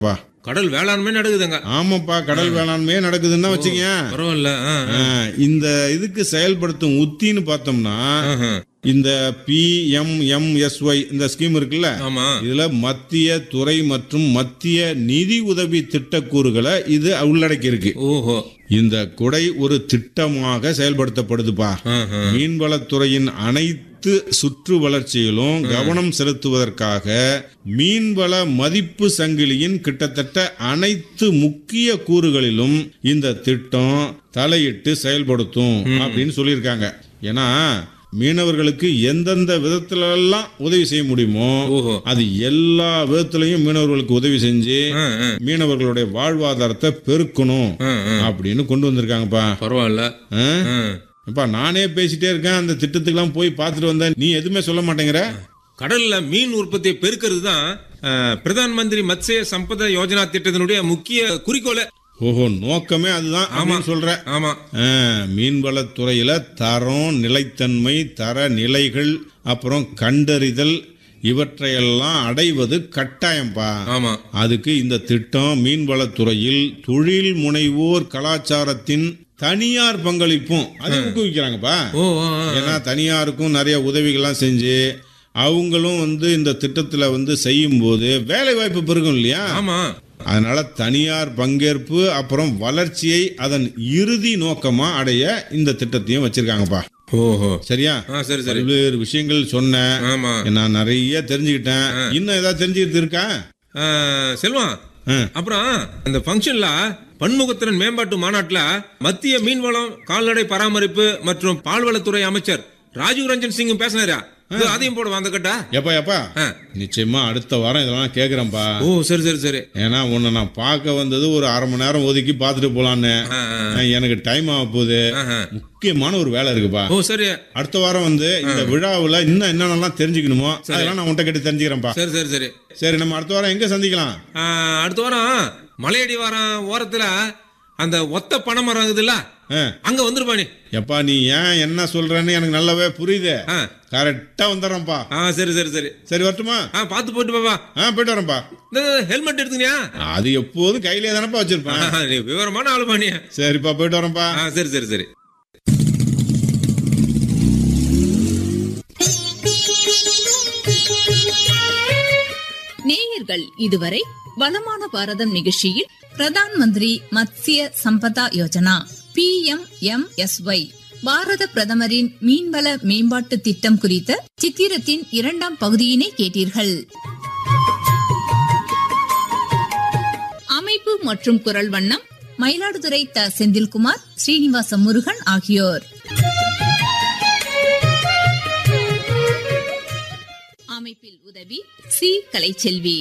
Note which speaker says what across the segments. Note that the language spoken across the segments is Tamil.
Speaker 1: பா
Speaker 2: கடல் வேளாண்மை நடக்குதுங்க
Speaker 1: ஆமாப்பா கடல் வேளாண்மையே நடக்குதுன்னு தான் வச்சுக்கங்க
Speaker 2: பரவாயில்ல ஆ, ஆ.
Speaker 1: ஆ, இந்த இதுக்கு செயல்படுத்தும் உத்தின்னு பார்த்தோம்னா
Speaker 2: ஆஹா.
Speaker 1: இந்த பிஎம்எம்எஸ்ஒய் இந்த ஸ்கீம் இருக்குல்ல
Speaker 2: ஆமா
Speaker 1: இதுல மத்திய துறை மற்றும் மத்திய நிதி உதவி திட்டக்கூறுகளை இது உள்ளடக்கி இருக்கு
Speaker 2: ஓஹோ
Speaker 1: இந்த கொடை ஒரு திட்டமாக செயல்படுத்தப்படுதுப்பா
Speaker 2: ஆஹா.
Speaker 1: மீன்வளத்துறையின் அனைத்து சுற்று வளர்ச்சியிலும் கவனம் செலுத்துவதற்காக மீன்வள மதிப்பு சங்கிலியின் கிட்டத்தட்ட அனைத்து முக்கிய கூறுகளிலும் இந்த திட்டம் தலையிட்டு செயல்படுத்தும் அப்படின்னு சொல்லியிருக்காங்க ஏன்னா மீனவர்களுக்கு எந்தெந்த விதத்துல எல்லாம் உதவி செய்ய முடியுமோ
Speaker 2: ஓஹோ
Speaker 1: அது எல்லா விதத்திலையும் மீனவர்களுக்கு உதவி செஞ்சு
Speaker 2: ஆ, ஆ.
Speaker 1: மீனவர்களுடைய வாழ்வாதாரத்தை பெருக்கணும்
Speaker 2: ஆ, ஆ.
Speaker 1: அப்படின்னு கொண்டு வந்திருக்காங்கப்பா
Speaker 2: பரவாயில்ல
Speaker 1: ஆ?
Speaker 2: ஆ.
Speaker 1: அப்பா நானே பேசிட்டே இருக்கேன் அந்த திட்டத்துக்கெல்லாம் போய் பார்த்துட்டு வந்தேன் நீ எதுவுமே சொல்ல மாட்டேங்கிற
Speaker 2: கடல்ல மீன் உற்பத்தியை பெருக்கிறது தான் பிரதான் மந்திரி மத்ஸ்ய சம்பத யோஜனா திட்டத்தினுடைய முக்கிய குறிக்கோள்
Speaker 1: ஓஹோ நோக்கமே அதுதான் அப்படின்னு சொல்ற
Speaker 2: ஆமா
Speaker 1: ஆ, மீன்வளத்துறையில தரம் நிலைத்தன்மை தர நிலைகள் அப்புறம் கண்டறிதல் இவற்றையெல்லாம் அடைவது கட்டாயம்பா
Speaker 2: ஆமா
Speaker 1: அதுக்கு இந்த திட்டம் மீன்வளத்துறையில் தொழில் முனைவோர் கலாச்சாரத்தின் தனியார் பங்களிப்பும் அதை ஊக்குவிக்கிறாங்கப்பா
Speaker 2: ஓ ஆ, ஆ.
Speaker 1: ஏன்னா தனியாருக்கும் நிறைய உதவிகள்லாம் செஞ்சு அவங்களும் வந்து இந்த திட்டத்துல வந்து செய்யும்போது வேலை வாய்ப்பு பெருகும் இல்லையா
Speaker 2: ஆமா
Speaker 1: அதனால தனியார் பங்கேற்பு அப்புறம் வளர்ச்சியை அதன் இறுதி நோக்கமா அடைய இந்த திட்டத்தையும் வச்சிருக்காங்கப்பா
Speaker 2: ஓஹோ
Speaker 1: சரியா
Speaker 2: ஆ சரி சரி
Speaker 1: பல்வேறு விஷயங்கள் சொன்னேன்
Speaker 2: ஆமா
Speaker 1: நான் நிறைய தெரிஞ்சுக்கிட்டேன் இன்னும் ஏதாவது தெரிஞ்சுக்கிட்டு இருக்கா
Speaker 2: ஆ, செல்வம்
Speaker 1: ஆ.
Speaker 2: அப்புறம் அந்த ஃபங்க்ஷன்ல பன்முகத்திறன் மேம்பாட்டு மாநாட்டுல மத்திய மீன்வளம் கால்நடை பராமரிப்பு மற்றும் பால்வளத்துறை அமைச்சர் ராஜீவ் ரஞ்சன் சிங் பேசினாரா இது அதையும் போடுவா அந்த கட்டா
Speaker 1: எப்பா எப்பா
Speaker 2: ஆ.
Speaker 1: நிச்சயமா அடுத்த வாரம் இதெல்லாம் கேக்குறேன்ப்பா
Speaker 2: ஓ சரி சரி சரி
Speaker 1: ஏன்னா உன்னை நான் பார்க்க வந்தது ஒரு அரை மணி நேரம் ஒதுக்கி பார்த்துட்டு போலான்னு
Speaker 2: ஆ, ஆ.
Speaker 1: எனக்கு டைம் ஆக போகுது
Speaker 2: ஆஹா.
Speaker 1: முக்கியமான ஒரு வேலை இருக்குப்பா
Speaker 2: ஓ சரி
Speaker 1: அடுத்த வாரம் வந்து இந்த விழாவுல இன்னும் என்னென்னலாம் தெரிஞ்சுக்கணுமோ அதெல்லாம் நான் உன்கிட்ட கேட்டு தெரிஞ்சுக்கிறேன்ப்பா
Speaker 2: சரி சரி சரி
Speaker 1: சரி நம்ம அடுத்த வாரம் எங்க சந்திக்கலாம்
Speaker 2: ஆ, அடுத்த வாரம் மலையடி வாரம் ஓரத்துல அந்த ஒத்த பனை மரம் இருக்குதுல்ல
Speaker 1: ஆ.
Speaker 2: அங்க வந்துருப்பா நீ
Speaker 1: எப்பா நீ ஏன் என்ன சொல்றேன்னு எனக்கு நல்லாவே புரியுது
Speaker 2: ஆ.
Speaker 1: கரெக்டா வந்துடுறேன்ப்பா
Speaker 2: ஆ சரி சரி சரி
Speaker 1: சரி வரட்டுமா
Speaker 2: ஆ பார்த்து போயிட்டு பாப்பா
Speaker 1: ஆ போயிட்டு வரேன்ப்பா
Speaker 2: இந்த ஹெல்மெட் எடுத்துக்கியா
Speaker 1: அது எப்போதும் கையிலே தானப்பா வச்சிருப்பேன்
Speaker 2: நீ விவரமான ஆளு பண்ணி
Speaker 1: சரிப்பா போயிட்டு வரேன்ப்பா
Speaker 2: ஆ சரி சரி சரி
Speaker 3: நேயர்கள் இதுவரை வளமான பாரதம் நிகழ்ச்சியில் Pradhan Mantri Matsya Sampada Yojana P M M S Y பாரத பிரதமரின் மீன்வள மேம்பாட்டு திட்டம் குறித்த சித்திரத்தின் இரண்டாம் பகுதியினை கேட்டீர்கள் அமைப்பு மற்றும் குரல் வண்ணம் மயிலாடுதுறை த செந்தில்குமார் ஸ்ரீனிவாச முருகன் ஆகியோர் அமைப்பில் உதவி சி கலைச்செல்வி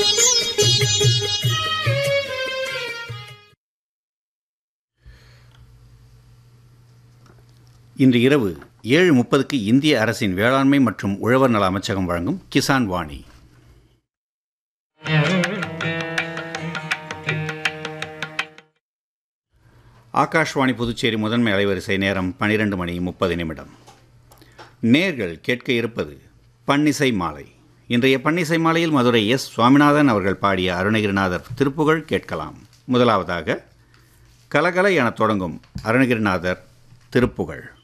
Speaker 4: இன்று இரவு ஏழு முப்பதுக்கு இந்திய அரசின் வேளாண்மை மற்றும் உழவர் நல அமைச்சகம் வழங்கும் கிசான் வாணி ஆகாஷ்வாணி புதுச்சேரி முதன்மை அலைவரிசை நேரம் பன்னிரண்டு மணி முப்பது நிமிடம் நேர்கள் கேட்க இருப்பது பன்னிசை மாலை இன்றைய பன்னிசை மாலையில் மதுரை எஸ் சுவாமிநாதன் அவர்கள் பாடிய அருணகிரிநாதர் திருப்புகழ் கேட்கலாம் முதலாவதாக கலகல என தொடங்கும் அருணகிரிநாதர் திருப்புகழ்